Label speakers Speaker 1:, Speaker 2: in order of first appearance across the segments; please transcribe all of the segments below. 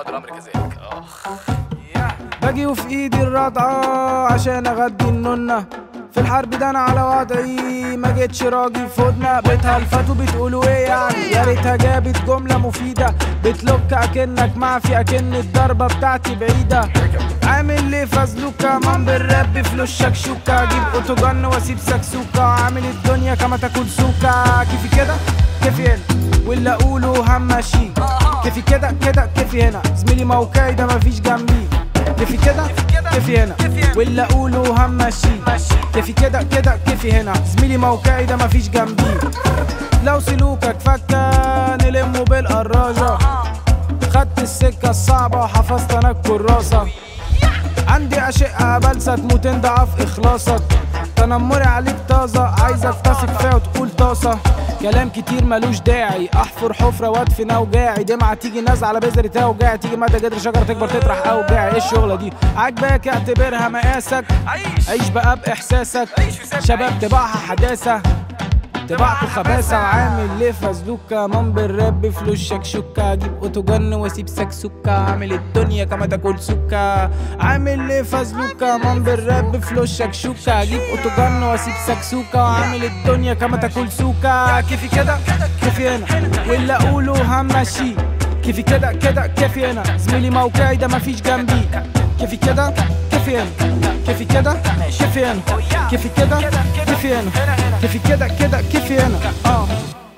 Speaker 1: بعد الامر كذلك اه
Speaker 2: باجي وفي ايدي الرضعة عشان اغدي النونة في الحرب ده انا على وضعي ما جيتش راجل فودنا بتهلفتوا بتقولوا ايه يعني يا ريتها جابت جملة مفيدة بتلوك اكنك معفي اكن الضربة بتاعتي بعيدة عامل ليه فازلوكا مان بالراب فلوس شكشوكة اجيب اوتوجن واسيب سكسوكة عامل الدنيا كما تاكل سوكا كيفي كده كيفي هنا واللي اقوله همشي كيفي كده كده كيفي هنا زميلي موقعي ده مفيش جنبي كيفي كده كيفي هنا واللي اقوله همشي كيفي كده كده كيفي هنا زميلي موقعي ده مفيش جنبي لو سلوكك فكة نلمه بالقراجة خدت السكة الصعبة وحفظت انا الكراسة عندي أشقة بلسة تموت ضعف إخلاصك تنمري عليك طازة عايزك تثق فيها وتقول طاسة كلام كتير ملوش داعي احفر حفرة وادفن اوجاعي دمعة تيجي نازعة على بذرة اوجاعي تيجي مدى جدر شجرة تكبر تطرح اوجاعي ايه الشغلة دي عاجباك اعتبرها مقاسك عيش بقى باحساسك شباب تبعها حداثة تبعته خباثة وعامل ليه فازلوكا مان بالراب بفلوس شكشوكا اجيب اوتوجن واسيب سكسوكا عامل الدنيا كما تاكل سكا عامل ليه فازلوكا مان بالراب بفلوس شكشوكا اجيب اوتوجن واسيب سكسوكا عامل الدنيا كما تاكل سوكا كيفي كده كيفي هنا واللي اقوله همشي كيفي كده كده كيفي هنا زميلي موقعي ده مفيش جنبي كيفي كده كيفي هنا كيفي كده كيفي هنا كيفي كده كيفي هنا كيفي كده كده كيفي هنا اه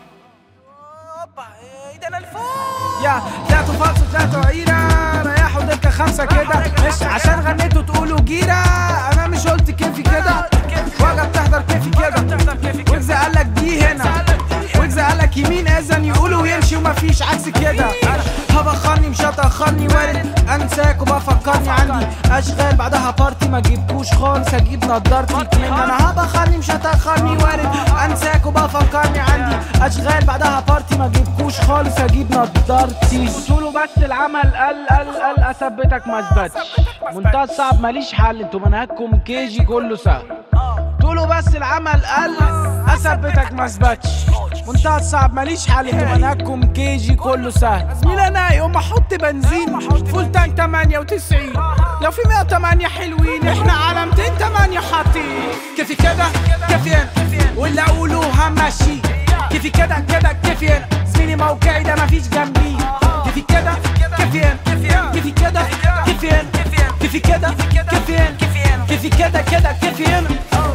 Speaker 2: يا طلعتوا فالصو طلعتوا عيرة ريحوا دكة خمسة كده مش عشان غنيتوا تقولوا جيرة أنا مش قلت كيفي كده واجا بتحضر كيفي كده ويجز قالك دي هنا ويجز قالك يمين إذن يقولوا ويمشي ومفيش عكس كده هبخرني مش هتأخرني وارد أنساك وبفكرني عندي أشغال بعدها بارتي ما جبتوش خالص هجيب نضارتي كمان أنا هبخرني مش هتأخرني وارد أنساك وبفكرني عندي أشغال بعدها بارتي ما جبتوش خالص هجيب نضارتي قولوا بس العمل قل قل قل أثبتك ما اثبتش منتهى الصعب ماليش حل انتوا منهجكم كيجي كله سهل تقولوا بس العمل قل اثبتك ما اثبتش منتهى الصعب ماليش حل انتوا منهجكم كيجي كله سهل زميل انا يوم احط بنزين فول تانك 98 لو في 108 حلوين احنا على 208 حاطين كيفي كده كيفي هنا واللي اقوله همشي كيفي كده كده كيفي هنا زميلي موقعي ده مفيش جنبي كيفي كده كيفي هنا كيفي كده كيفي هنا كيفي كده كيفي هنا كيفي كده كده كيفي هنا